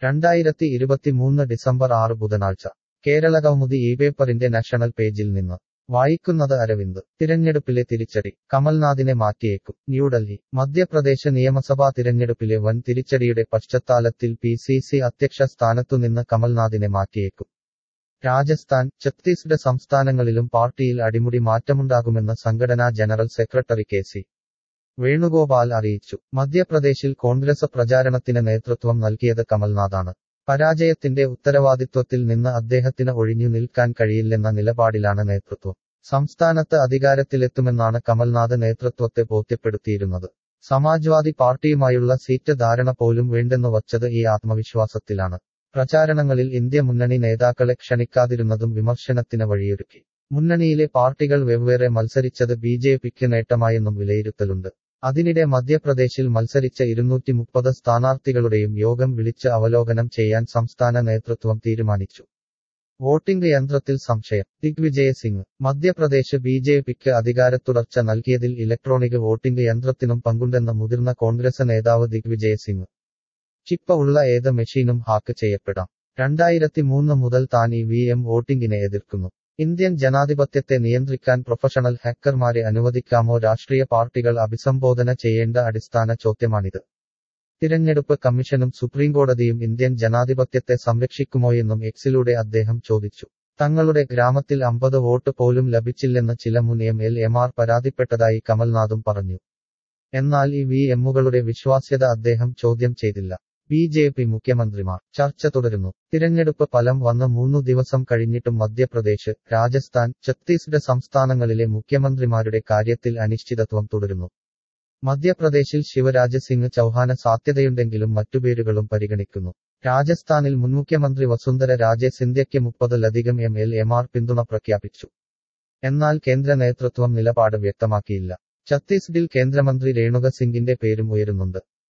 രണ്ടായിരത്തി ഇരുപത്തിമൂന്ന് ഡിസംബർ ആറ് ബുധനാഴ്ച കേരള കൗമുദി ഈ പേപ്പറിന്റെ നാഷണൽ പേജിൽ നിന്ന് വായിക്കുന്നത് അരവിന്ദ് തിരഞ്ഞെടുപ്പിലെ തിരിച്ചടി കമൽനാഥിനെ മാറ്റിയേക്കും ന്യൂഡൽഹി മധ്യപ്രദേശ് നിയമസഭാ തിരഞ്ഞെടുപ്പിലെ വൻ തിരിച്ചടിയുടെ പശ്ചാത്തലത്തിൽ പി സി സി അധ്യക്ഷ സ്ഥാനത്തുനിന്ന് കമൽനാഥിനെ മാറ്റിയേക്കും രാജസ്ഥാൻ ഛത്തീസ്ഗഡ് സംസ്ഥാനങ്ങളിലും പാർട്ടിയിൽ അടിമുടി മാറ്റമുണ്ടാകുമെന്ന് സംഘടനാ general secretary K C Venugopal അറിയിച്ചു മധ്യപ്രദേശിൽ കോൺഗ്രസ് പ്രചാരണത്തിന് നേതൃത്വം നൽകിയത് കമൽനാഥാണ് പരാജയത്തിന്റെ ഉത്തരവാദിത്വത്തിൽ നിന്ന് അദ്ദേഹത്തിന് ഒഴിഞ്ഞു നിൽക്കാൻ കഴിയില്ലെന്ന നിലപാടിലാണ് നേതൃത്വം സംസ്ഥാനത്ത് അധികാരത്തിലെത്തുമെന്നാണ് കമൽനാഥ് നേതൃത്വത്തെ ബോധ്യപ്പെടുത്തിയിരുന്നത് സമാജ്വാദി പാർട്ടിയുമായുള്ള സീറ്റ് ധാരണ പോലും വേണ്ടെന്നു വച്ചത് ഈ ആത്മവിശ്വാസത്തിലാണ് പ്രചാരണങ്ങളിൽ ഇന്ത്യ മുന്നണി നേതാക്കളെ ക്ഷണിക്കാതിരുന്നതും വിമർശനത്തിന് വഴിയൊരുക്കി മുന്നണിയിലെ പാർട്ടികൾ വെവ്വേറെ മത്സരിച്ചത് ബി ജെ പിക്ക് നേട്ടമായെന്നും വിലയിരുത്തലുണ്ട് അതിനിടെ മധ്യപ്രദേശിൽ മത്സരിച്ച ഇരുന്നൂറ്റി മുപ്പത് സ്ഥാനാർത്ഥികളുടെയും യോഗം വിളിച്ച് അവലോകനം ചെയ്യാൻ സംസ്ഥാന നേതൃത്വം തീരുമാനിച്ചു വോട്ടിംഗ് യന്ത്രത്തിൽ സംശയം ദിഗ്വിജയ സിംഗ് മധ്യപ്രദേശ് ബി ജെ പിക്ക് അധികാരത്തുടർച്ച നൽകിയതിൽ ഇലക്ട്രോണിക് വോട്ടിംഗ് യന്ത്രത്തിനും പങ്കുണ്ടെന്ന മുതിർന്ന കോൺഗ്രസ് നേതാവ് ദിഗ്വിജയ സിംഗ് ചിപ്പ ഉള്ള ഏത് മെഷീനും ഹാക്ക് ചെയ്യപ്പെടാം രണ്ടായിരത്തി മൂന്ന് മുതൽ താൻ ഇ വി എം വോട്ടിംഗിനെ എതിർക്കുന്നു ഇന്ത്യൻ ജനാധിപത്യത്തെ നിയന്ത്രിക്കാൻ പ്രൊഫഷണൽ ഹാക്കർമാരെ അനുവദിക്കാമോ രാഷ്ട്രീയ പാർട്ടികൾ അഭിസംബോധന ചെയ്യേണ്ട അടിസ്ഥാന ചോദ്യമാണിത് തിരഞ്ഞെടുപ്പ് കമ്മീഷനും സുപ്രീംകോടതിയും ഇന്ത്യൻ ജനാധിപത്യത്തെ സംരക്ഷിക്കുമോയെന്നും എക്സിലൂടെ അദ്ദേഹം ചോദിച്ചു തങ്ങളുടെ ഗ്രാമത്തിൽ അമ്പത് വോട്ട് പോലും ലഭിച്ചില്ലെന്ന് ചില മുൻ എം എൽ എമാർ പരാതിപ്പെട്ടതായി കമൽനാഥും പറഞ്ഞു എന്നാൽ ഈ വി എമ്മുകളുടെ വിശ്വാസ്യത അദ്ദേഹം ചോദ്യം ചെയ്തില്ല ബി ജെ പി മുഖ്യമന്ത്രിമാർ ചർച്ച തുടരുന്നു തിരഞ്ഞെടുപ്പ് ഫലം വന്ന് മൂന്നു ദിവസം കഴിഞ്ഞിട്ടും മധ്യപ്രദേശ് രാജസ്ഥാൻ ഛത്തീസ്ഗഡ് സംസ്ഥാനങ്ങളിലെ മുഖ്യമന്ത്രിമാരുടെ കാര്യത്തിൽ അനിശ്ചിതത്വം തുടരുന്നു മധ്യപ്രദേശിൽ ശിവരാജ് സിംഗ് ചൌഹാന് സാധ്യതയുണ്ടെങ്കിലും മറ്റു പേരുകളും പരിഗണിക്കുന്നു രാജസ്ഥാനിൽ മുൻമുഖ്യമന്ത്രി വസുന്ധര രാജെ സിന്ധ്യയ്ക്ക് മുപ്പതിലധികം എം എൽ എമാർ പിന്തുണ പ്രഖ്യാപിച്ചു എന്നാൽ കേന്ദ്ര നേതൃത്വം നിലപാട് വ്യക്തമാക്കിയില്ല ഛത്തീസ്ഗഡിൽ കേന്ദ്രമന്ത്രി രേണുക സിംഗിന്റെ പേരും ഉയരുന്നുണ്ട്